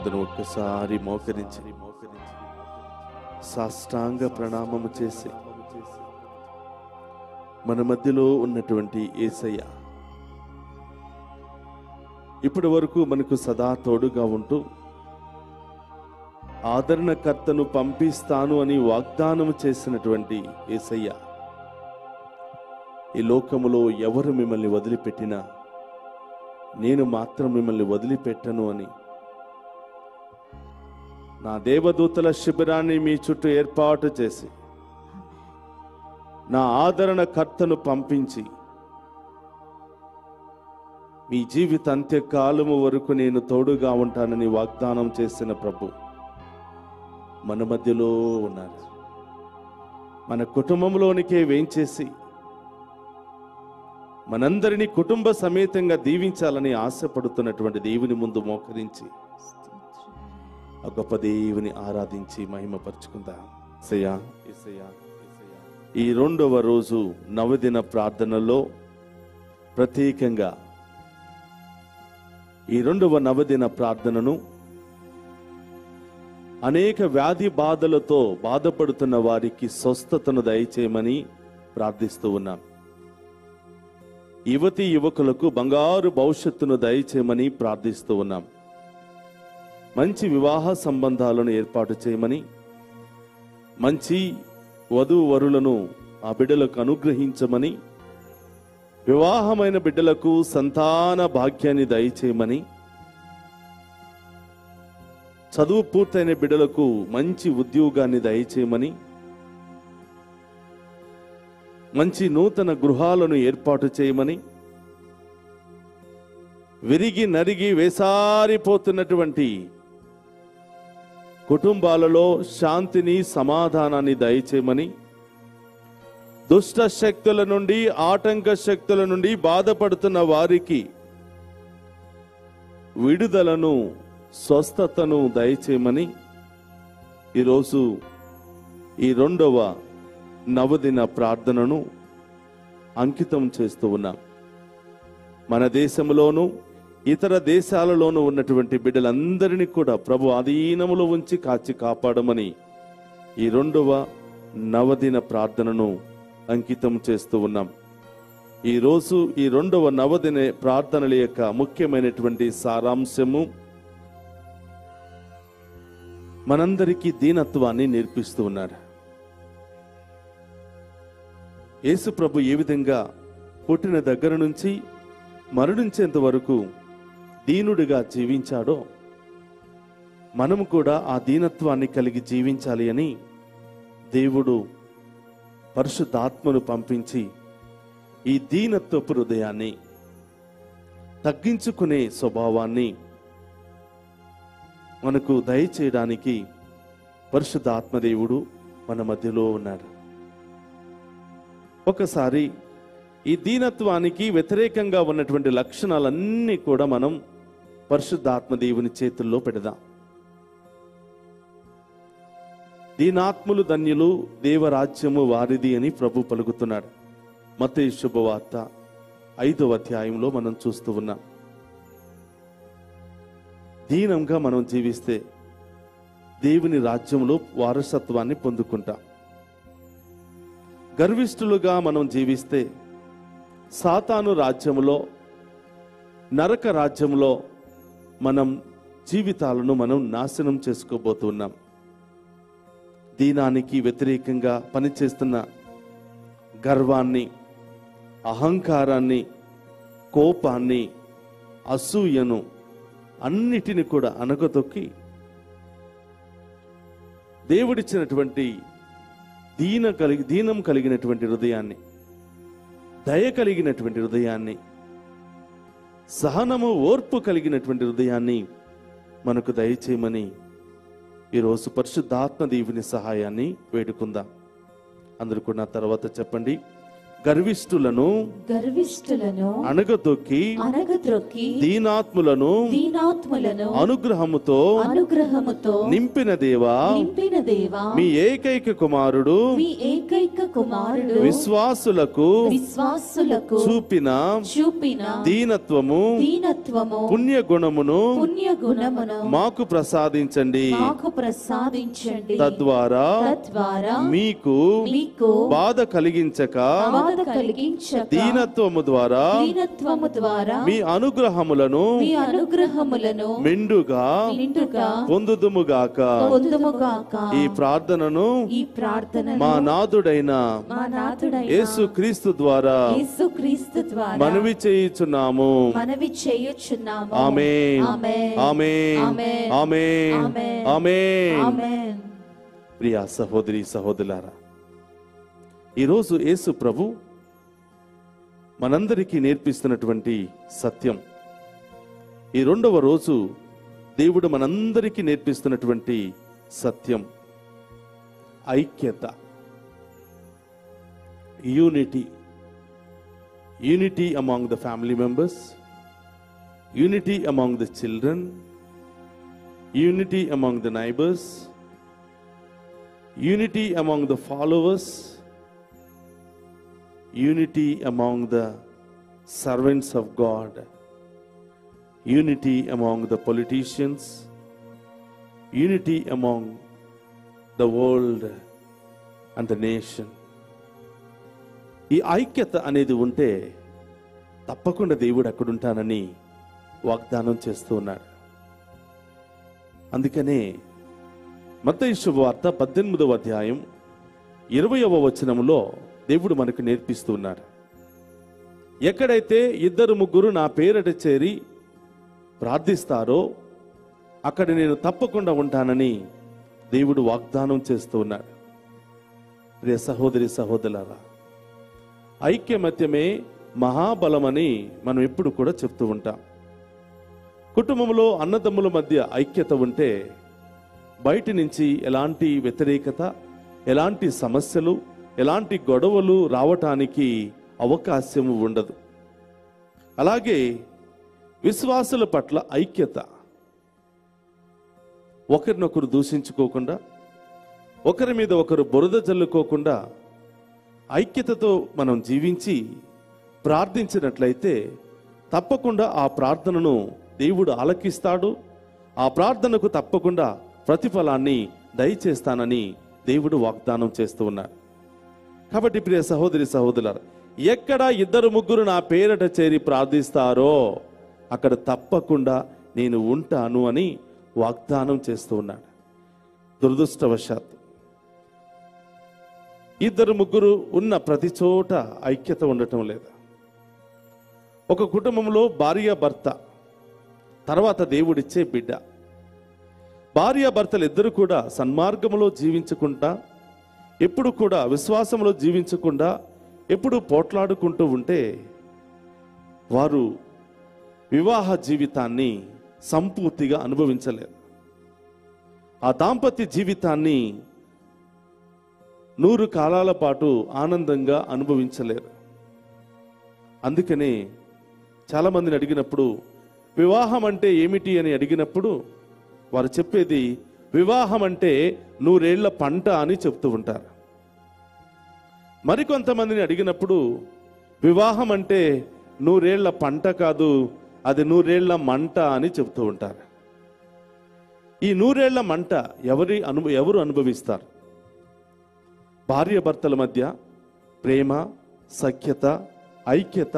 అందరం ఒక్కసారి మోకరించి సాష్టాంగ ప్రణామము చేసి మన మధ్యలో ఉన్నటువంటి ఏసయ్య ఇప్పటి వరకు మనకు సదా తోడుగా ఉంటూ ఆదరణకర్తను పంపిస్తాను అని వాగ్దానం చేసినటువంటి ఏసయ్య ఈ లోకములో ఎవరు మిమ్మల్ని వదిలిపెట్టినా నేను మాత్రం మిమ్మల్ని వదిలిపెట్టను అని నా దేవదూతల శిబిరాన్ని మీ చుట్టూ ఏర్పాటు చేసి నా ఆదరణ కర్తను పంపించి మీ జీవిత అంత్యకాలము వరకు నేను తోడుగా ఉంటానని వాగ్దానం చేసిన ప్రభు మన మధ్యలో ఉన్నారు మన కుటుంబంలోనికే వేంచేసి మనందరినీ కుటుంబ సమేతంగా దీవించాలని ఆశపడుతున్నటువంటి దేవుని ముందు మోకరించి ఆ గొప్ప దేవుని ఆరాధించి మహిమపరుచుకుందాం సయ్యా యేసయ్యా, యేసయ్యా. ఈ రెండవ రోజు నవదిన ప్రార్థనలో ప్రత్యేకంగా ఈ రెండవ నవదిన ప్రార్థనను అనేక వ్యాధి బాధలతో బాధపడుతున్న వారికి స్వస్థతను దయచేయమని ప్రార్థిస్తూ ఉన్నాం యువతి యువకులకు బంగారు భవిష్యత్తును దయచేయమని ప్రార్థిస్తూ ఉన్నాం మంచి వివాహ సంబంధాలను ఏర్పాటు చేయమని మంచి వధు వరులను ఆ బిడ్డలకు అనుగ్రహించమని వివాహమైన బిడ్డలకు సంతాన భాగ్యాన్ని దయచేయమని చదువు పూర్తయిన బిడ్డలకు మంచి ఉద్యోగాన్ని దయచేయమని మంచి నూతన గృహాలను ఏర్పాటు చేయమని విరిగి నరిగి వేసారిపోతున్నటువంటి కుటుంబాలలో శాంతిని సమాధానాన్ని దయచేయమని దుష్ట శక్తుల నుండి ఆటంక శక్తుల నుండి బాధపడుతున్న వారికి విడుదలను స్వస్థతను దయచేయమని ఈరోజు ఈ రెండవ నవదిన ప్రార్థనను అంకితం చేస్తూ ఉన్నాం మన దేశంలోనూ ఇతర దేశాలలోనూ ఉన్నటువంటి బిడ్డలందరినీ కూడా ప్రభు అధీనములో ఉంచి కాచి కాపాడమని ఈ రెండవ నవదిన ప్రార్థనను అంకితం చేస్తూ ఉన్నాం ఈ రోజు ఈ రెండవ నవదిన ప్రార్థనల యొక్క ముఖ్యమైనటువంటి సారాంశము మనందరికీ దీనత్వాన్ని నేర్పిస్తూ ఉన్నారు యేసు ప్రభు ఏ విధంగా పుట్టిన దగ్గర నుంచి మరణించేంత వరకు దీనుడిగా జీవించాడో మనము కూడా ఆ దీనత్వాన్ని కలిగి జీవించాలి అని దేవుడు పరిశుద్ధాత్మను పంపించి ఈ దీనత్వపు హృదయాన్ని తగ్గించుకునే స్వభావాన్ని మనకు దయచేయడానికి పరిశుద్ధాత్మదేవుడు మన మధ్యలో ఉన్నాడు ఒకసారి ఈ దీనత్వానికి వ్యతిరేకంగా ఉన్నటువంటి లక్షణాలన్నీ కూడా మనం పరిశుద్ధాత్మ దేవుని చేతుల్లో పెడదాం దీనాత్ములు ధన్యులు దేవరాజ్యము వారిది అని ప్రభు పలుకుతున్నాడు మత శుభవార్త ఐదవ అధ్యాయంలో మనం చూస్తూ ఉన్నాం దీనంగా మనం జీవిస్తే దేవుని రాజ్యంలో వారసత్వాన్ని పొందుకుంటాం గర్విష్ఠులుగా మనం జీవిస్తే సాతాను రాజ్యంలో నరక రాజ్యంలో మనం జీవితాలను మనం నాశనం చేసుకోబోతున్నాం దీనానికి వ్యతిరేకంగా పనిచేస్తున్న గర్వాన్ని అహంకారాన్ని కోపాన్ని అసూయను అన్నిటిని కూడా అనగతొక్కి దేవుడిచ్చినటువంటి దీన కలిగి దీనం కలిగినటువంటి హృదయాన్ని దయ కలిగినటువంటి హృదయాన్ని సహనము ఓర్పు కలిగినటువంటి హృదయాన్ని మనకు దయచేయమని ఈరోజు పరిశుద్ధాత్మ దేవుని సహాయాన్ని వేడుకుందాం అందరూ కూడా నా తర్వాత చెప్పండి గర్విష్ఠులను గర్విష్ఠులను అణగదొక్కి అనగద్రొక్కి దీనాత్ములను దీనాత్ములను అనుగ్రహముతో అనుగ్రహముతో నింపిన దేవా నింపిన దేవా మీ ఏకైక కుమారుడు మీ ఏకైక కుమారుడు విశ్వాసులకు విశ్వాసులకు చూపిన చూపిన దీనత్వము దీనత్వము పుణ్య గుణమును పుణ్య గుణమును మాకు ప్రసాదించండి మాకు ప్రసాదించండి తద్వారా తద్వారా మీకు మీకు బాధ కలిగించక బాధ కలిగించక దీనత్వము ద్వారా దీనత్వము ద్వారా మీ అనుగ్రహములను మీ అనుగ్రహములను మెండుగా నిండుగా పొందుదుముగాక పొందుముగాక ఈ ప్రార్థనను ఈ ప్రార్థన మా నాథుడైన మా నాథుడైన యేసు క్రీస్తు ద్వారా యేసుక్రీస్తు ద్వారా మనవి చేయుచున్నాము మనవి చేయుచున్నాము ఆమేన్ ఆమేన్. ఆమేన్ ఆమేన్. ఆమేన్ ఆమేన్. ఆమేన్ ఆమేన్ ప్రియ సహోదరి సహోదరులారా ఈరోజు యేసు ప్రభు మనందరికీ నేర్పిస్తున్నటువంటి సత్యం ఈ రెండవ రోజు దేవుడు మనందరికీ నేర్పిస్తున్నటువంటి సత్యం ఐక్యత unity unity among the family members unity among the children unity among the neighbours unity among the followers, unity among the servants of God, unity among the politicians, unity among the world and the nation. ఈ ఐక్యత అనేది ఉంటే తప్పకుండా దేవుడు అక్కడుంటానని వాగ్దానం చేస్తూ ఉన్నాడు అందుకనే మత్తయి శుభవార్త పద్దెనిమిదవ అధ్యాయం ఇరవయవ వచనములో దేవుడు మనకు నేర్పిస్తూ ఉన్నాడు ఎక్కడైతే ఇద్దరు ముగ్గురు నా పేరట చేరి ప్రార్థిస్తారో అక్కడ నేను తప్పకుండా ఉంటానని దేవుడు వాగ్దానం చేస్తూ ఉన్నాడు ప్రియ సహోదరి సహోదరులారా ఐక్యమత్యమే మహాబలమని మనం ఎప్పుడు కూడా చెప్తూ ఉంటాం కుటుంబంలో అన్నదమ్ముల మధ్య ఐక్యత ఉంటే బయటి నుంచి ఎలాంటి వ్యతిరేకత ఎలాంటి సమస్యలు ఎలాంటి గొడవలు రావటానికి అవకాశం ఉండదు అలాగే విశ్వాసుల పట్ల ఐక్యత ఒకరినొకరు దూషించుకోకుండా ఒకరి మీద ఒకరు బురద జల్లుకోకుండా ఐక్యతతో మనం జీవించి ప్రార్థించినట్లయితే తప్పకుండా ఆ ప్రార్థనను దేవుడు ఆలకిస్తాడు ఆ ప్రార్థనకు తప్పకుండా ప్రతిఫలాన్ని దయచేస్తానని దేవుడు వాగ్దానం చేస్తూ ఉన్నాడు కాబట్టి ప్రియ సహోదరి సహోదరులారా ఎక్కడ ఇద్దరు ముగ్గురు నా పేరట చేరి ప్రార్థిస్తారో అక్కడ తప్పకుండా నేను ఉంటాను అని వాగ్దానం చేస్తూ ఉన్నాడు దురదృష్టవశాత్తు ఇద్దరు ముగ్గురు ఉన్న ప్రతి చోట ఐక్యత ఉండటం లేదు ఒక కుటుంబంలో భార్య భర్త తర్వాత దేవుడిచ్చే బిడ్డ భార్య భర్తలు ఇద్దరు కూడా సన్మార్గంలో జీవించకుండా ఎప్పుడు కూడా విశ్వాసంలో జీవించకుండా ఎప్పుడు పోట్లాడుకుంటూ ఉంటే వారు వివాహ జీవితాన్ని సంపూర్తిగా అనుభవించలేరు ఆ దాంపత్య జీవితాన్ని నూరు కాలాల పాటు ఆనందంగా అనుభవించలేరు అందుకనే చాలా మందిని అడిగినప్పుడు వివాహం అంటే ఏమిటి అని అడిగినప్పుడు వారు చెప్పేది వివాహం అంటే నూరేళ్ల పంట అని చెప్తూ ఉంటారు మరికొంతమందిని అడిగినప్పుడు వివాహం అంటే నూరేళ్ల పంట కాదు అది నూరేళ్ల మంట అని చెప్తూ ఉంటారు ఈ నూరేళ్ల మంట ఎవరి అను ఎవరు అనుభవిస్తారు భార్య భర్తల మధ్య ప్రేమ సఖ్యత ఐక్యత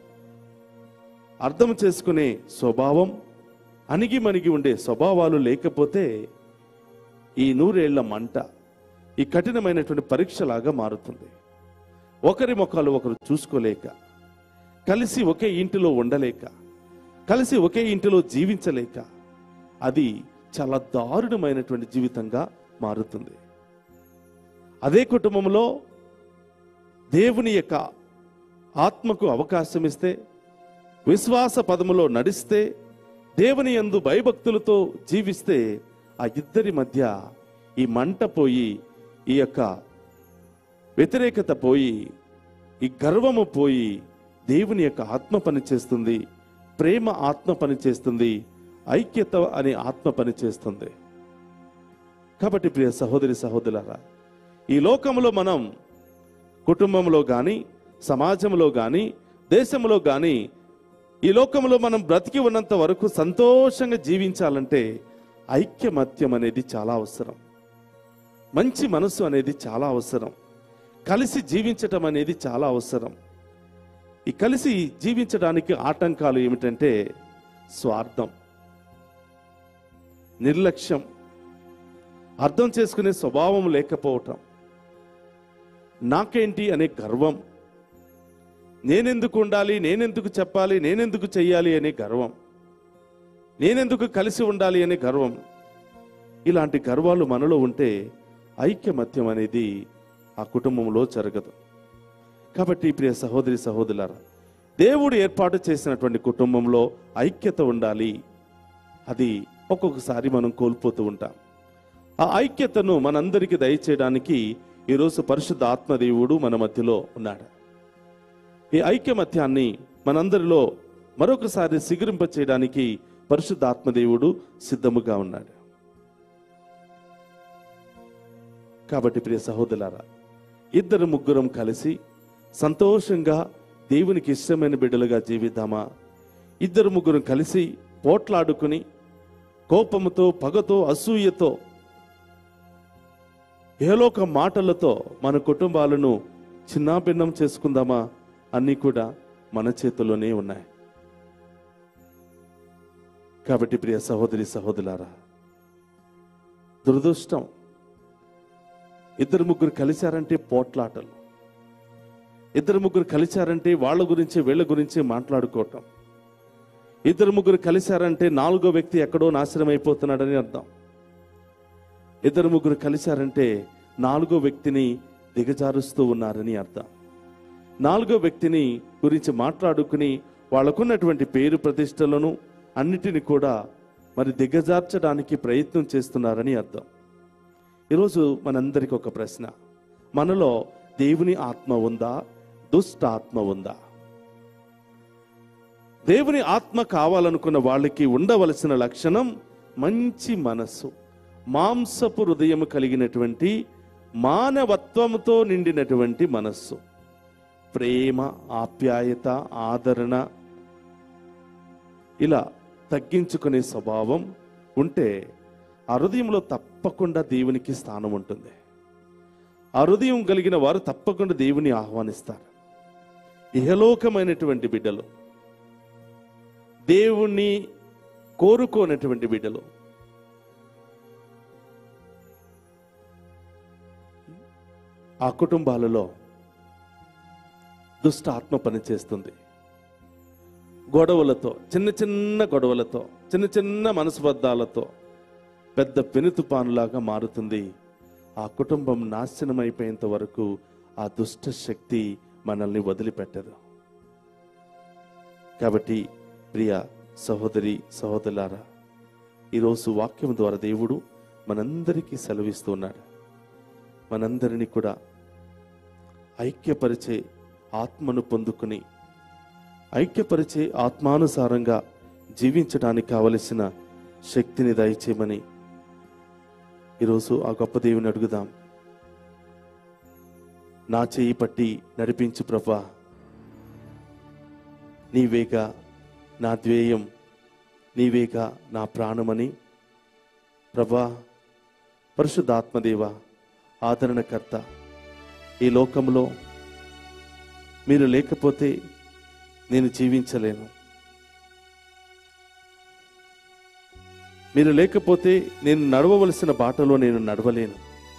అర్థం చేసుకునే స్వభావం అణిగి మణిగి ఉండే స్వభావాలు లేకపోతే ఈ నూరేళ్ల మంట ఈ కఠినమైనటువంటి పరీక్షలాగా మారుతుంది ఒకరి ముఖాలు ఒకరు చూసుకోలేక కలిసి ఒకే ఇంటిలో ఉండలేక కలిసి ఒకే ఇంటిలో జీవించలేక అది చాలా దారుణమైనటువంటి జీవితంగా మారుతుంది అదే కుటుంబంలో దేవుని యొక్క ఆత్మకు అవకాశం ఇస్తే విశ్వాస పదములో నడిస్తే దేవుని యందు భయభక్తులతో జీవిస్తే ఆ ఇద్దరి మధ్య ఈ మంట పోయి ఈ యొక్క వ్యతిరేకత పోయి ఈ గర్వము పోయి దేవుని యొక్క ఆత్మ పనిచేస్తుంది ప్రేమ ఆత్మ పనిచేస్తుంది ఐక్యత అనే ఆత్మ పనిచేస్తుంది కాబట్టి ప్రియ సహోదరి సహోదరులారా ఈ లోకంలో మనం కుటుంబంలో కానీ సమాజంలో కానీ దేశంలో కానీ ఈ లోకంలో మనం బ్రతికి ఉన్నంత వరకు సంతోషంగా జీవించాలంటే ఐక్యమత్యం అనేది చాలా అవసరం మంచి మనసు అనేది చాలా అవసరం కలిసి జీవించటం అనేది చాలా అవసరం ఈ కలిసి జీవించడానికి ఆటంకాలు ఏమిటంటే స్వార్థం నిర్లక్ష్యం అర్థం చేసుకునే స్వభావం లేకపోవటం నాకేంటి అనే గర్వం నేనెందుకు ఉండాలి నేనెందుకు చెప్పాలి నేనెందుకు చెయ్యాలి అనే గర్వం నేనెందుకు కలిసి ఉండాలి అనే గర్వం ఇలాంటి గర్వాలు మనలో ఉంటే ఐక్యమత్యం అనేది ఆ కుటుంబంలో జరగదు కాబట్టి ప్రియ సహోదరి సహోదరులారా దేవుడు ఏర్పాటు చేసినటువంటి కుటుంబంలో ఐక్యత ఉండాలి అది ఒక్కొక్కసారి మనం కోల్పోతూ ఉంటాం ఆ ఐక్యతను మనందరికీ దయచేయడానికి ఈరోజు పరిశుద్ధ ఆత్మదేవుడు మన మధ్యలో ఉన్నాడు ఈ ఐక్యమత్యాన్ని మనందరిలో మరొకసారి సిగురింప చేయడానికి పరిశుద్ధ ఆత్మదేవుడు సిద్ధముగా ఉన్నాడు కాబట్టి ప్రియ సహోదరులారా ఇద్దరు ముగ్గురం కలిసి సంతోషంగా దేవునికి ఇష్టమైన బిడ్డలుగా జీవిద్దామా ఇద్దరు ముగ్గురం కలిసి పోట్లాడుకుని కోపముతో పగతో అసూయతో ఏలోక మాటలతో మన కుటుంబాలను చిన్నాభిన్నం చేసుకుందామా అన్నీ కూడా మన చేతుల్లోనే ఉన్నాయి కాబట్టి ప్రియ సహోదరి సహోదరులారా దురదృష్టం ఇద్దరు ముగ్గురు కలిశారంటే పోట్లాటలు ఇద్దరు ముగ్గురు కలిశారంటే వాళ్ళ గురించి వీళ్ళ గురించి మాట్లాడుకోవటం ఇద్దరు ముగ్గురు కలిశారంటే నాలుగో వ్యక్తి ఎక్కడో నాశనం అయిపోతున్నాడని అర్థం ఇద్దరు ముగ్గురు కలిశారంటే నాలుగో వ్యక్తిని దిగజారుస్తూ ఉన్నారని అర్థం నాలుగో వ్యక్తిని గురించి మాట్లాడుకుని వాళ్ళకున్నటువంటి పేరు ప్రతిష్టలను అన్నిటిని కూడా మరి దిగజార్చడానికి ప్రయత్నం చేస్తున్నారని అర్థం ఈరోజు మనందరికి ఒక ప్రశ్న మనలో దేవుని ఆత్మ ఉందా దుష్ట ఆత్మ ఉందా దేవుని ఆత్మ కావాలనుకున్న వాళ్ళకి ఉండవలసిన లక్షణం మంచి మనస్సు మాంసపు హృదయం కలిగినటువంటి మానవత్వంతో నిండినటువంటి మనస్సు ప్రేమ ఆప్యాయత ఆదరణ ఇలా తగ్గించుకునే స్వభావం ఉంటే ఆ హృదయంలో తప్పకుండా దేవునికి స్థానం ఉంటుంది ఆ హృదయం కలిగిన వారు తప్పకుండా దేవుని ఆహ్వానిస్తారు ఇహలోకమైనటువంటి బిడ్డలు దేవుణ్ణి కోరుకోనటువంటి బిడ్డలు ఆ కుటుంబాలలో దుష్ట ఆత్మ పనిచేస్తుంది గొడవలతో చిన్న చిన్న గొడవలతో చిన్న చిన్న మనసుబద్ధాలతో పెద్ద పెనుతుపానులాగా మారుతుంది ఆ కుటుంబం నాశనం అయిపోయేంత వరకు ఆ దుష్ట శక్తి మనల్ని వదిలిపెట్టదు కాబట్టి ప్రియ సహోదరి సహోదరులారా ఈరోజు వాక్యం ద్వారా దేవుడు మనందరికీ సెలవిస్తున్నాడు మనందరినీ కూడా ఐక్యపరిచే ఆత్మను పొందుకుని ఐక్యపరిచే ఆత్మానుసారంగా జీవించడానికి కావలసిన శక్తిని దయచేయమని ఈరోజు ఆ గొప్ప దేవుని అడుగుదాం నా చేయి పట్టి నడిపించు ప్రభా నీవేగా నా ధ్యేయం నీవేగా నా ప్రాణమని ప్రభా పరిశుద్ధాత్మదేవ ఆదరణకర్త ఈ లోకంలో మీరు లేకపోతే నేను జీవించలేను మీరు లేకపోతే నేను నడవవలసిన బాటలో నేను నడవలేను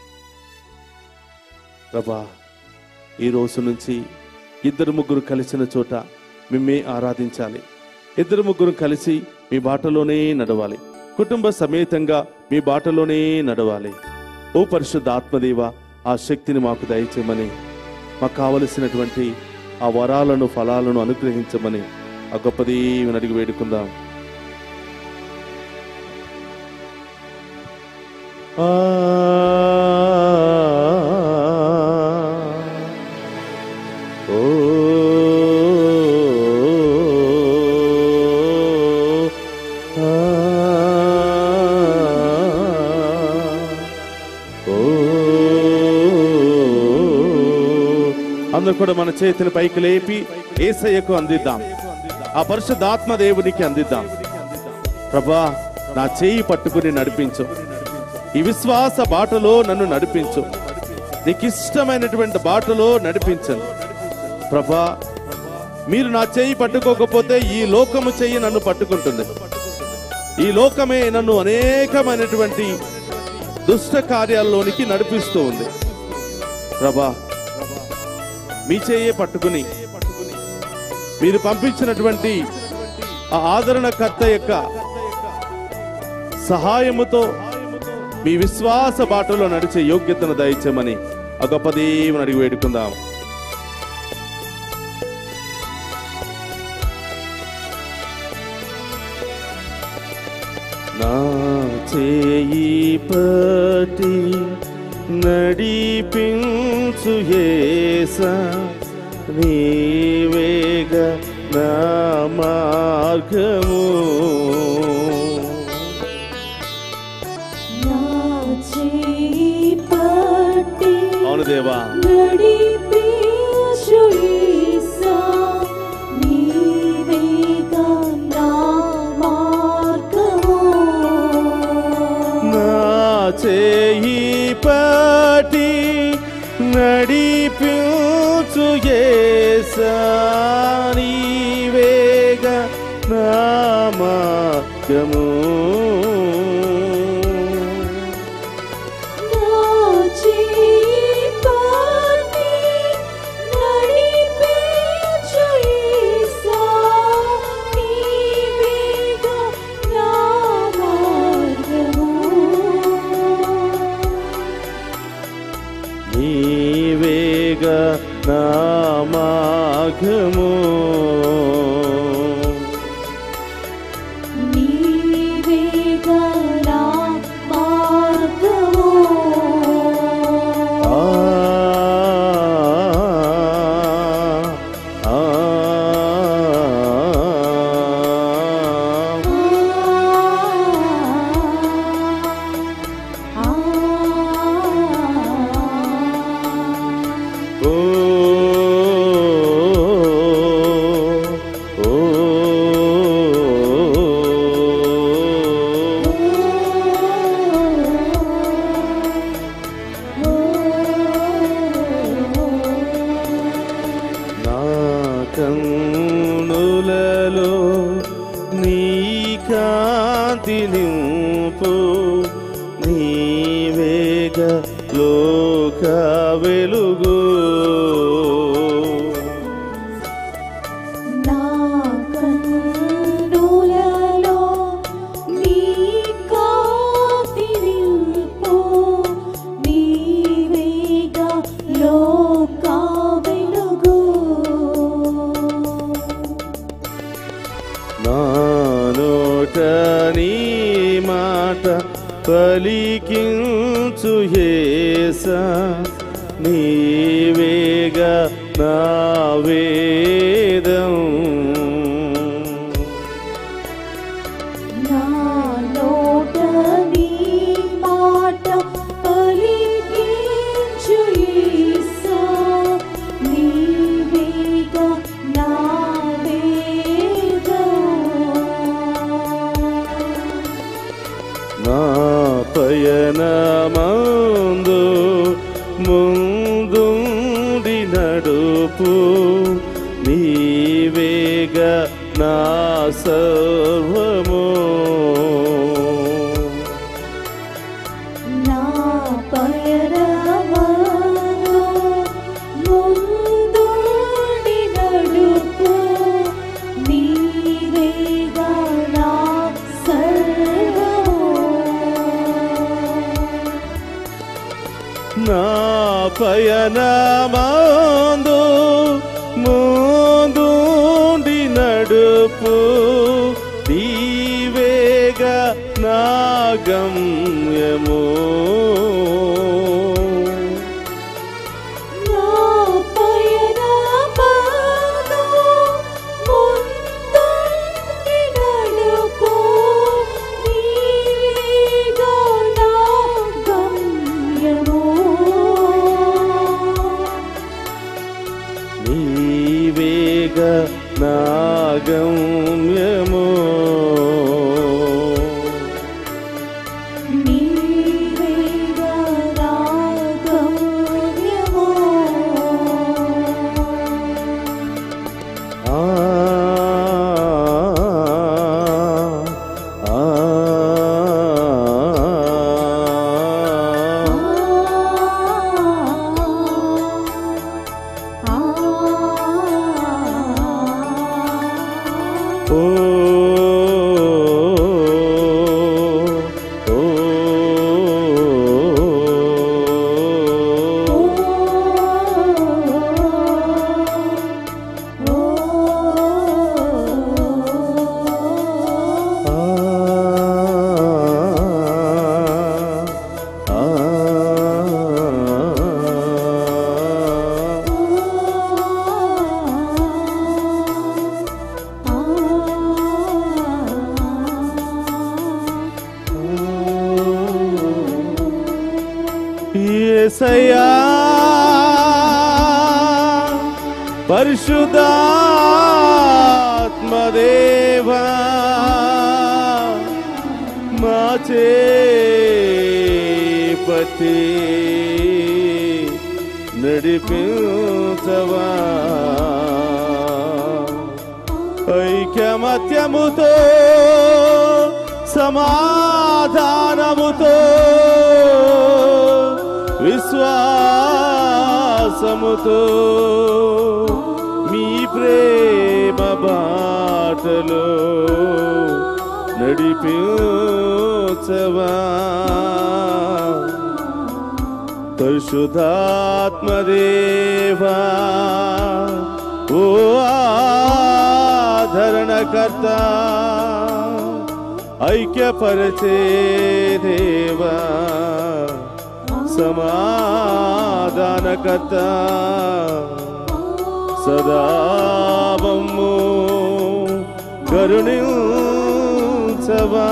ప్రభా ఈ రోజు నుంచి ఇద్దరు ముగ్గురు కలిసిన చోట మిమ్మే ఆరాధించాలి ఇద్దరు ముగ్గురు కలిసి మీ బాటలోనే నడవాలి కుటుంబ సమేతంగా మీ బాటలోనే నడవాలి ఓ పరిశుద్ధ ఆత్మదేవ ఆ శక్తిని మాకు దయచేయమని మాకు కావలసినటువంటి ఆ వరాలను ఫలాలను అనుగ్రహించమని ఆ గొప్ప దేవుని అడిగి వేడుకుందాం ఆ ఓ అందరూ కూడా మన చేతిని పైకి లేపి ఏసయ్యకు అందిద్దాం ఆ పరిశుద్ధాత్మ దేవునికి అందిద్దాం ప్రభా నా చేయి పట్టుకుని నడిపించు ఈ విశ్వాస బాటలో నన్ను నడిపించు నీకు ఇష్టమైనటువంటి బాటలో నడిపించండి ప్రభా మీరు నా చేయి పట్టుకోకపోతే ఈ లోకము చెయ్యి నన్ను పట్టుకుంటుంది ఈ లోకమే నన్ను అనేకమైనటువంటి దుష్ట కార్యాల్లోనికి నడిపిస్తూ ఉంది ప్రభా మీ చేయే పట్టుకుని మీరు పంపించినటువంటి ఆ ఆదరణకర్త యొక్క సహాయముతో మీ విశ్వాస బాటలో నడిచే యోగ్యతను దయచేయమని ఆ గొప్ప దేవుని అడిగి వేడుకుందాం నా చేయి పట్టి నడిపించు యేసా నీవేగ నా మార్గము నా చేయి పట్టి అవును దేవా నడిపించు యేసా, నీవేగా నా మార్గము. నా చేయి పట్టి నడిపించు యేసా నీవేగ నా మార్గము నా చేయి పట్టి నడిపించు యేసా, నీవేగా నా మార్గము. నీవేగ నా మార్గము నీవేగా నా మార్గము. ఆ ఆ ఆ ఓ ఓ నా కన్నులలో నీ కాంతి నింపు నీవేగ లోక వెలుగు నా కన్నులలో నీ కాంతి నింపు, నీవేగా లోక వెలుగు. నా నోట నీ మాట పలికించు యేసా నీవేగ నా వేదం నా నోట నీ మాట పలికించు యేసా, నీవేగా నా వేదం. నా పయనమందు ముందుండి నడుపు నీవేగ నా సర్వము నా పయనమందు ముందుండి నడుపు, నీవేగా నా సర్వము. నా పయనమందు ముందుండి నడుపు నీవేగ నా గమ్యము నా పయనమందు ముందుండి నడుపు, నీవేగా నా గమ్యము. యేసయ్యా పరిశుద్ధాత్మదేవా మా చేపతి నడిపించవా ఐక్యమత్యముతో సమాధానముతో విశ్వాసముతో మీ ప్రేమ బాటలో నడిపించవా పరిశుద్ధాత్మదేవా ఓ ఆధరణకర్త ఐక్యపరచే దేవా సమాధానకర్త సదావము కరుణించవా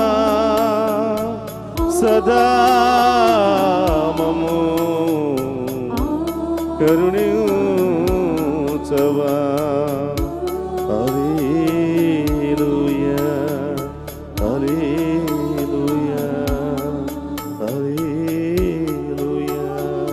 సదామము కరుణించవా హల్లెలూయా హల్లెలూయా హల్లెలూయా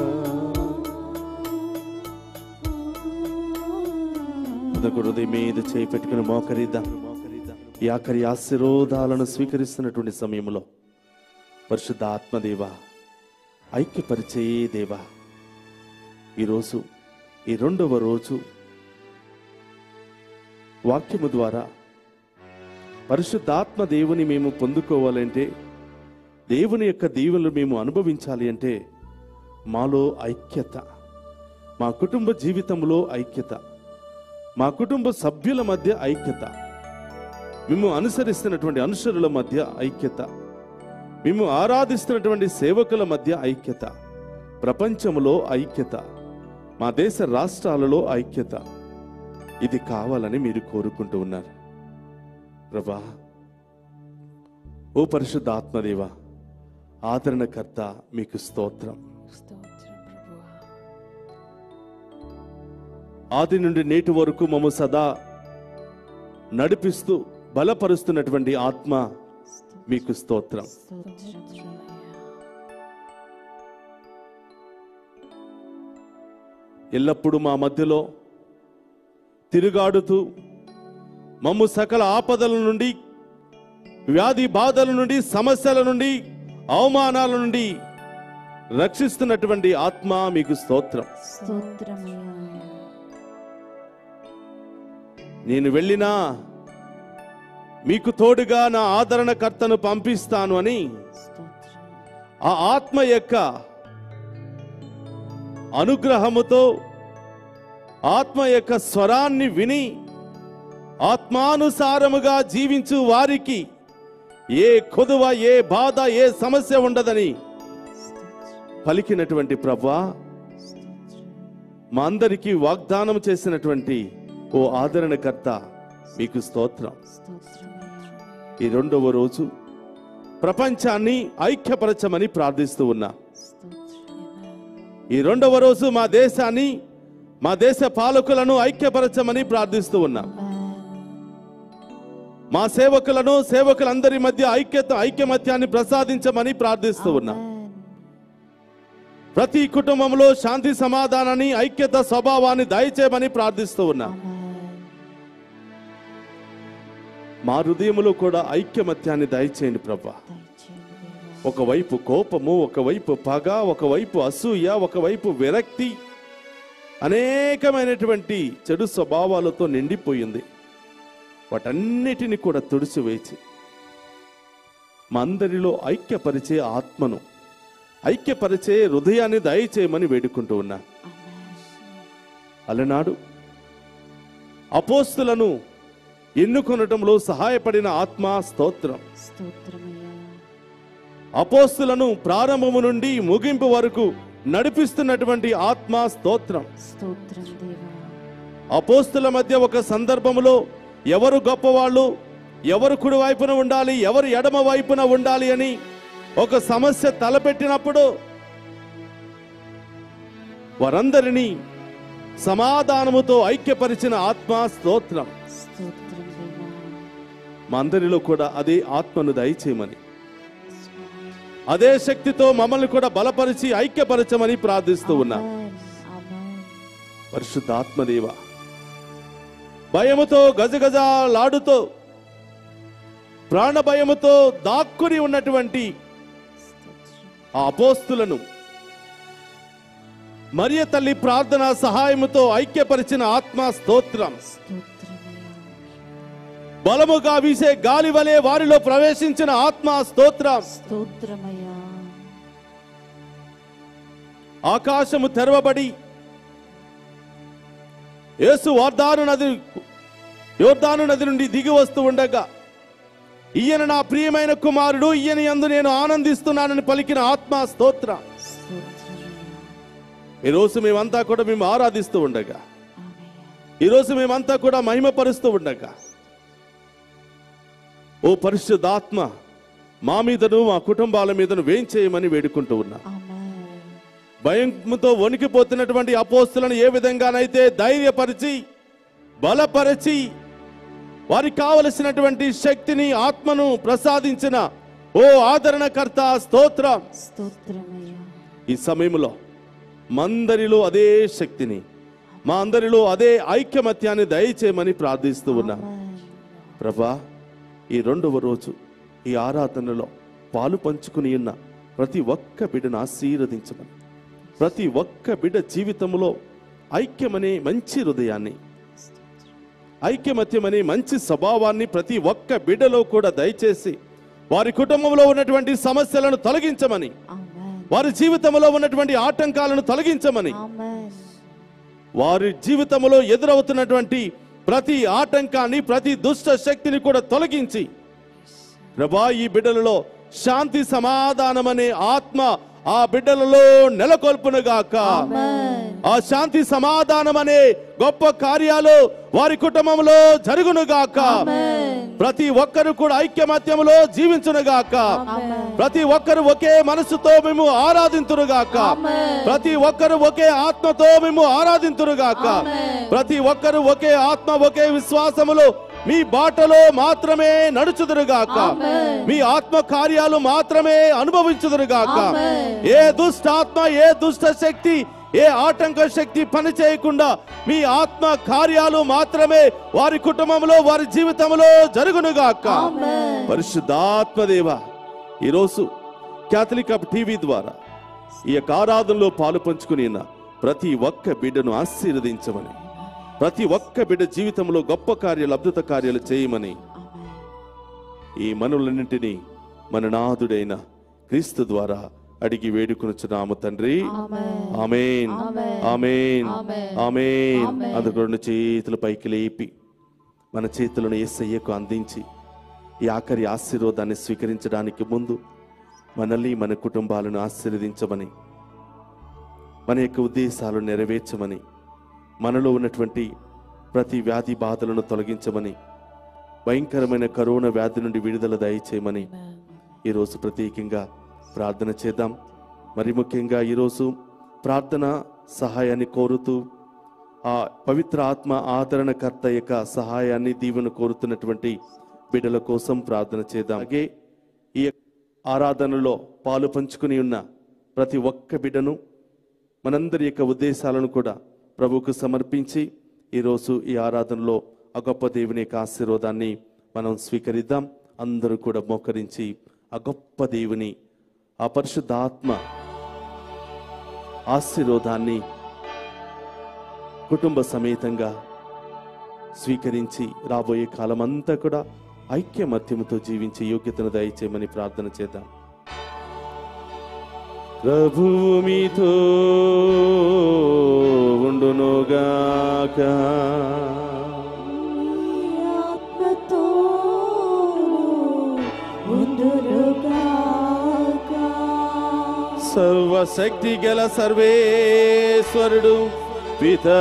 అదొక హృదయం మీద చేయి పెట్టుకుని మోకరిద్దాం ఈ ఆఖరి ఆశీర్వాదాలను స్వీకరిస్తున్నటువంటి సమయంలో పరిశుద్ధ ఆత్మదేవ ఐక్యపరిచే దేవా ఈరోజు ఈ రెండవ రోజు వాక్యము ద్వారా పరిశుద్ధాత్మ దేవుని మేము పొందుకోవాలంటే దేవుని యొక్క దీవెనలు మేము అనుభవించాలి అంటే మాలో ఐక్యత మా కుటుంబ జీవితంలో ఐక్యత మా కుటుంబ సభ్యుల మధ్య ఐక్యత మేము అనుసరిస్తున్నటువంటి అనుసరుల మధ్య ఐక్యత మేము ఆరాధిస్తున్నటువంటి సేవకుల మధ్య ఐక్యత ప్రపంచంలో ఐక్యత మా దేశ రాష్ట్రాలలో ఐక్యత ఇది కావాలని మీరు కోరుకుంటూ ఉన్నారు ప్రభా ఓ పరిశుద్ధ ఆత్మదేవ ఆదరణకర్త మీకు స్తోత్రం స్తోత్రం ప్రభువా ఆది నుండి నేటి వరకు మమ్మ సదా నడిపిస్తూ బలపరుస్తున్నటువంటి ఆత్మ మీకు స్తోత్రం స్తోత్రం ఎల్లప్పుడూ మా మధ్యలో తిరుగాడుతూ మమ్ము సకల ఆపదల నుండి వ్యాధి బాధల నుండి సమస్యల నుండి అవమానాల నుండి రక్షిస్తున్నటువంటి ఆత్మ మీకు స్తోత్రం స్తోత్రమయ్యా నేను వెళ్ళినా మీకు తోడుగా నా ఆదరణకర్తను పంపిస్తాను అని స్తోత్రం ఆ ఆత్మ యొక్క అనుగ్రహముతో ఆత్మ యొక్క స్వరాన్ని విని ఆత్మానుసారముగా జీవించు వారికి ఏ కొదువ ఏ బాధ ఏ సమస్య ఉండదని పలికినటువంటి ప్రభా మా అందరికీ వాగ్దానం చేసినటువంటి ఓ ఆదరణకర్త మీకు స్తోత్రం స్తోత్రమయ్యా ఈ రెండవ రోజు ప్రపంచాన్ని ఐక్యపరచమని ప్రార్థిస్తూ ఉన్నా స్తోత్రమయ్యా ఈ రెండవ రోజు మా దేశాన్ని మా దేశ పాలకులను ఐక్యపరచమని ప్రార్థిస్తూ ఉన్నా మా సేవకులను సేవకులందరి మధ్య ఐక్యత ఐక్యమత్యాన్ని ప్రసాదించమని ప్రార్థిస్తూ ఉన్నా ప్రతి కుటుంబంలో శాంతి సమాధానాన్ని ఐక్యత స్వభావాన్ని దయచేయమని ప్రార్థిస్తూ ఉన్నా మా హృదయములో కూడా ఐక్యమత్యాన్ని దయచేయండి ప్రభా ఒకవైపు కోపము ఒకవైపు పగ ఒకవైపు అసూయ ఒకవైపు విరక్తి అనేకమైనటువంటి చెడు స్వభావాలతో నిండిపోయింది వాటన్నిటిని కూడా తుడిచివేసి మా అందరిలో ఐక్యపరిచే ఆత్మను ఐక్యపరిచే హృదయాన్ని దయచేయమని వేడుకుంటూ ఉన్నా అలనాడు అపోస్తులను ఎన్నుకొనటంలో సహాయపడిన ఆత్మ స్తోత్రం స్తోత్రమయ్యా అపోస్తులను ప్రారంభము నుండి ముగింపు వరకు నడిపిస్తున్నటువంటి ఆత్మ స్తోత్రం స్తోత్రం దేవా అపోస్తుల మధ్య ఒక సందర్భములో ఎవరు గొప్పవాళ్ళు ఎవరు కుడి వైపున ఉండాలి ఎవరు ఎడమ వైపున ఉండాలి అని ఒక సమస్య తలపెట్టినప్పుడు వారందరినీ సమాధానముతో ఐక్యపరిచిన ఆత్మ స్తోత్రం స్తోత్రం దేవా మా అందరిలో కూడా అదే ఆత్మను దయచేయమని అదే శక్తితో మమ్మల్ని కూడా బలపరిచి ఐక్యపరచమని ప్రార్థిస్తూ ఉన్నాం ఆమేన్. ఆమేన్. పరిశుద్ధ ఆత్మదేవ భయముతో గజగజలాడుతో ప్రాణ భయముతో దాక్కుని ఉన్నటువంటి స్తోత్రం ఆ అపోస్తులను మరియ తల్లి ప్రార్థన సహాయముతో ఐక్యపరిచిన ఆత్మ స్తోత్రం స్తోత్రమయ్యా బలముగా వీసే గాలి వలె వారిలో ప్రవేశించిన ఆత్మ స్తోత్రం స్తోత్రమయ్యా ఆకాశము తెరవబడి యేసు వార్దాను నది యోర్దాను నది నుండి దిగి వస్తూ ఉండగా ఈయన నా ప్రియమైన కుమారుడు ఈయన యందు నేను ఆనందిస్తున్నానని పలికిన ఆత్మ స్తోత్ర స్తోత్రమయ్యా ఈరోజు మేమంతా కూడా మేము ఆరాధిస్తూ ఉండగా ఆమేన్ ఈరోజు మేమంతా కూడా మహిమపరుస్తూ ఉండగా ఓ పరిశుద్ధాత్మ మా మీదను మా కుటుంబాల మీదను వేంచేయమని వేడుకుంటూ ఉన్నా ఆమేన్ భయంతో వణికిపోతున్నటువంటి అపోస్తులను ఏ విధంగానైతే ధైర్యపరిచి బలపరిచి వారికి కావలసినటువంటి శక్తిని ఆత్మను ప్రసాదించిన ఓ ఆదరణకర్త స్తోత్రం స్తోత్రమయ్యా ఈ సమయంలో మందరిలో అదే శక్తిని మా అందరిలో అదే ఐక్యమత్యాన్ని దయచేయమని ప్రార్థిస్తూ ఉన్నాం ఆమేన్ ప్రభా ఈ రెండవ రోజు ఈ ఆరాధనలో పాలు పంచుకుని ఉన్న ప్రతి ఒక్క బిడ్డను ఆశీర్వదించమని ప్రతి ఒక్క బిడ్డ జీవితంలో ఐక్యమనే మంచి హృదయాన్ని ఐక్యమత్యమనే మంచి స్వభావాన్ని ప్రతి ఒక్క బిడ్డలో కూడా దయచేసి వారి కుటుంబంలో ఉన్నటువంటి సమస్యలను తొలగించమని ఆమేన్ వారి జీవితంలో ఉన్నటువంటి ఆటంకాలను తొలగించమని ఆమేన్ వారి జీవితంలో ఎదురవుతున్నటువంటి ప్రతి ఆటంకాన్ని ప్రతి దుష్ట శక్తిని కూడా తొలగించి ప్రభా ఈ బిడ్డలలో శాంతి సమాధానం అనే ఆత్మ ఆ బిడ్డలలో నెలకొల్పునుగాక ఆమేన్ ఆ శాంతి సమాధానం అనే గొప్ప కార్యాలు వారి కుటుంబంలో జరుగునుగాక ఆమేన్ ప్రతి ఒక్కరు కూడా ఐక్యమత్యములో జీవించునుగాక ఆమేన్ ప్రతి ఒక్కరు ఒకే మనసుతో మేము ఆరాధింతురుగాక ఆమేన్. ప్రతి ఒక్కరు ఒకే ఆత్మతో మేము ఆరాధింతురుగాక ఆమేన్. ప్రతి ఒక్కరు ఒకే ఆత్మ ఒకే విశ్వాసములో మీ బాటలో మాత్రమే నడుచుదురుగాక ఆమేన్. మీ ఆత్మ కార్యాలు మాత్రమే అనుభవించుదురుగాక ఆమేన్. ఏ దుష్ట ఆత్మ ఏ దుష్ట శక్తి ఏ ఆటంక శక్తి పని చేయకుండా మీ ఆత్మ కార్యాలు మాత్రమే వారి కుటుంబంలో వారి జీవితంలో జరుగునుగాక ఆమేన్. పరిశుద్ధాత్మదేవ ఈరోజు క్యాథలిక్ అప్ టీవీ ద్వారా ఈ యొక్క ఆరాధనలో పాలు పంచుకుని ఉన్న ప్రతి ఒక్క బిడ్డను ఆశీర్వదించమని ప్రతి ఒక్క బిడ్డ జీవితంలో గొప్ప కార్యాలు అద్భుత కార్యాలు చేయమని ఆమేన్ ఈ మనులన్నింటినీ మన నాథుడైన క్రీస్తు ద్వారా అడిగి వేడుకొనుచున్నాము తండ్రి ఆమేన్ ఆమెన్ ఆమేన్. ఆమెన్ ఆమేన్. ఆమెన్ ఆమేన్. అందుకు రెండు చేతులు పైకి లేపి మన చేతులను ఎస్ఐయ్యకు అందించి ఈ ఆఖరి ఆశీర్వాదాన్ని స్వీకరించడానికి ముందు మనల్ని మన కుటుంబాలను ఆశీర్వదించమని మన యొక్క ఉద్దేశాలు నెరవేర్చమని మనలో ఉన్నటువంటి ప్రతి వ్యాధి బాధలను తొలగించమని భయంకరమైన కరోనా వ్యాధి నుండి విడుదల దయచేయమని ఈరోజు ప్రత్యేకంగా ప్రార్థన చేద్దాం మరి ముఖ్యంగా ఈరోజు ప్రార్థన సహాయాన్ని కోరుతూ ఆ పవిత్ర ఆత్మ ఆదరణకర్త యొక్క సహాయాన్ని దీవెన కోరుతున్నటువంటి బిడ్డల కోసం ప్రార్థన చేద్దాం అలాగే ఈ ఆరాధనలో పాలు పంచుకుని ఉన్న ప్రతి ఒక్క బిడ్డను మనందరి యొక్క ఉద్దేశాలను కూడా ప్రభువుకు సమర్పించి ఈరోజు ఈ ఆరాధనలో ఆ గొప్ప దేవుని యొక్క ఆశీర్వాదాన్ని మనం స్వీకరిద్దాం అందరూ కూడా మోకరించి ఆ గొప్ప దేవుని ఆ పరిశుద్ధాత్మ ఆశీర్వాదాన్ని కుటుంబ సమేతంగా స్వీకరించి రాబోయే కాలం అంతా కూడా ఐక్యమత్యముతో జీవించే యోగ్యతను దయచేయమని ప్రార్థన చేద్దాం ప్రభువు మీతో ఉండునుగాక సర్వశక్తి గల సర్వేశ్వరుడు పితా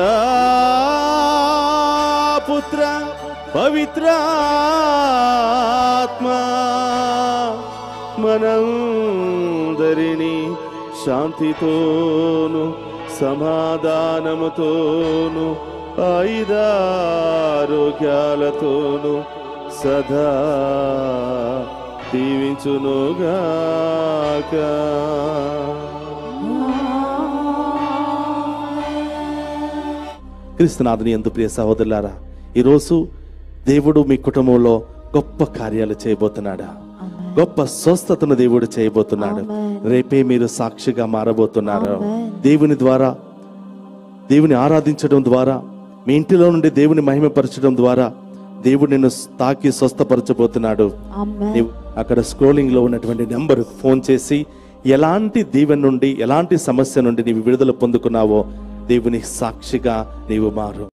పుత్ర పవిత్రాత్మ మనందరినీ శాంతితోను సమాధానముతోను ఆయుధారోగ్యాలతోను సదా దీవించునుగాక క్రీస్తునాథుని ఎందు ప్రియ సహోదరులారా ఈరోజు దేవుడు మీ కుటుంబంలో గొప్ప కార్యాలు చేయబోతున్నాడా ఆమేన్. గొప్ప స్వస్థతను దేవుడు చేయబోతున్నాడు ఆమేన్. రేపే మీరు సాక్షిగా మారబోతున్నారు ఆమేన్. దేవుని ద్వారా దేవుని ఆరాధించడం ద్వారా మీ ఇంటిలో నుండి దేవుని మహిమపరచడం ద్వారా దేవుడు నిన్ను తాకి స్వస్థపరచబోతున్నాడు ఆమేన్. నీవు అక్కడ స్క్రోలింగ్ లో ఉన్నటువంటి నెంబర్ ఫోన్ చేసి ఎలాంటి దీవెన నుండి ఎలాంటి సమస్య నుండి నీవు విడుదల పొందుకున్నావో దేవుని సాక్షిగా నీవు మారు